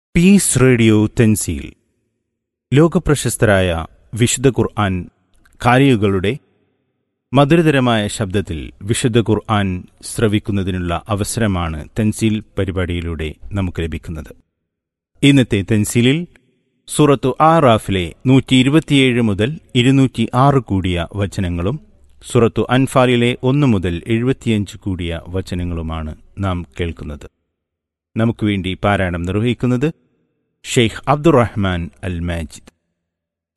piece radio Thanzeel ലോകപ്രശസ്തരായ വിശുദ്ധ ഖുർആൻ കാരികളുടെ മധുരതരമായ ശബ്ദത്തിൽ വിശുദ്ധ ഖുർആൻ ശ്രവിക്കുന്നതിനുള്ള അവസരമാണ് തെൻസീൽ പരിപാടിയിലൂടെ നമുക്ക് ലഭിക്കുന്നത് ഇന്നത്തെ തെൻസീലിൽ സൂറത്തു ആറാഫിലെ നൂറ്റി ഇരുപത്തിയേഴ് മുതൽ ഇരുന്നൂറ്റി ആറ് കൂടിയ വചനങ്ങളും സൂറത്തു അൻഫാലിലെ ഒന്ന് മുതൽ എഴുപത്തിയഞ്ച് കൂടിയ വചനങ്ങളുമാണ് നാം കേൾക്കുന്നത് നമുക്ക് വേണ്ടി പാരായണം നിർവഹിക്കുന്നത് ഷെയ്ഖ് അബ്ദുറഹ്മാൻ അൽ മാജിദ്